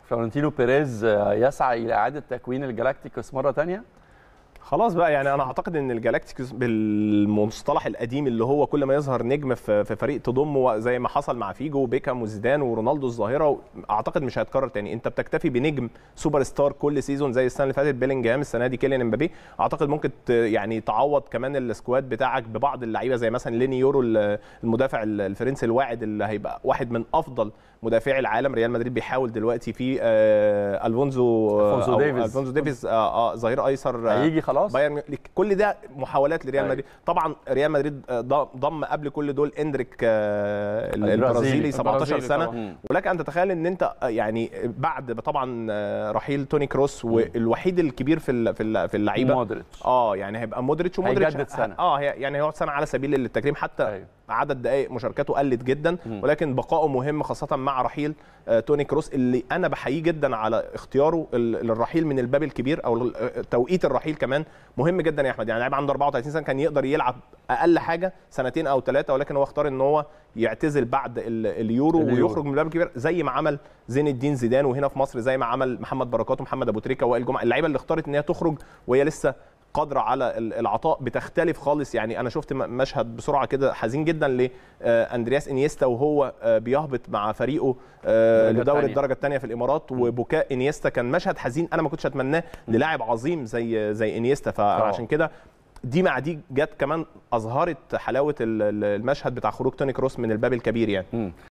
فلورنتينو بيريز يسعى الى اعاده تكوين الجلاكتيكوس مره ثانيه خلاص بقى يعني انا اعتقد ان الجالاكتيكوس بالمصطلح القديم اللي هو كل ما يظهر نجم في في فريق تضمه زي ما حصل مع فيجو وبيكام وزيدان ورونالدو الظاهره اعتقد مش هيتكرر تاني انت بتكتفي بنجم سوبر ستار كل سيزون زي السنه اللي فاتت بيلينجهام السنه دي كيليان امبابي اعتقد ممكن ت- يعني تعوض كمان السكواد بتاعك ببعض اللعيبه زي مثلا ليني يورو ال- المدافع ال- الفرنسي الواعد اللي هيبقى واحد من افضل مدافعي العالم ريال مدريد بيحاول دلوقتي في آه الفونزو ألفونسو أو ديفيز. الفونزو ديفيز آه آه ظهير ايسر آه هيجي خلاص بايرن ميونخ كل ده محاولات لريال أيوة. مدريد طبعا ريال مدريد آه، ضم- ضم قبل كل دول اندريك آه، البرازيلي. البرازيلي 17 البرازيلي سنه طبعاً. مم. ولك ان تتخيل ان انت آه، يعني بعد طبعا آه، رحيل توني كروس والوحيد الكبير في ال- في ال- في اللعيبه مودريتش اه يعني هيبقى مودريتش ومودريتش هيجدد سنة. اه هي- يعني هيقعد سنه على سبيل التكريم حتى أيوة. عدد دقائق مشاركاته قلت جدا مم. ولكن بقائه مهم خاصه مع رحيل آه، توني كروس اللي انا بحييه جدا على اختياره ال- للرحيل من الباب الكبير او ال- آه، توقيت الرحيل كمان مهم جدا يا احمد يعني لاعب عنده 34 سنه كان يقدر يلعب اقل حاجه سنتين او ثلاثه ولكن هو اختار ان هو يعتزل بعد ال- اليورو, اليورو. ويخرج من الباب الكبير زي ما عمل زين الدين زيدان وهنا في مصر زي ما عمل محمد بركات ومحمد ابو تريكه وائل جمعه اللعيبه اللي اختارت ان هي تخرج وهي لسه قادره على ال- العطاء بتختلف خالص يعني انا شفت م- مشهد بسرعه كده حزين جدا لاندرياس انيستا وهو آه، بيهبط مع فريقه آه، الدرجة لدوري التانية. الدرجه الثانيه في الامارات وبكاء انيستا كان مشهد حزين انا ما كنتش اتمناه للاعب عظيم زي زي انيستا فعشان كده دي مع دي جت كمان اظهرت حلاوه ال- ال- المشهد بتاع خروج توني كروس من الباب الكبير يعني مم.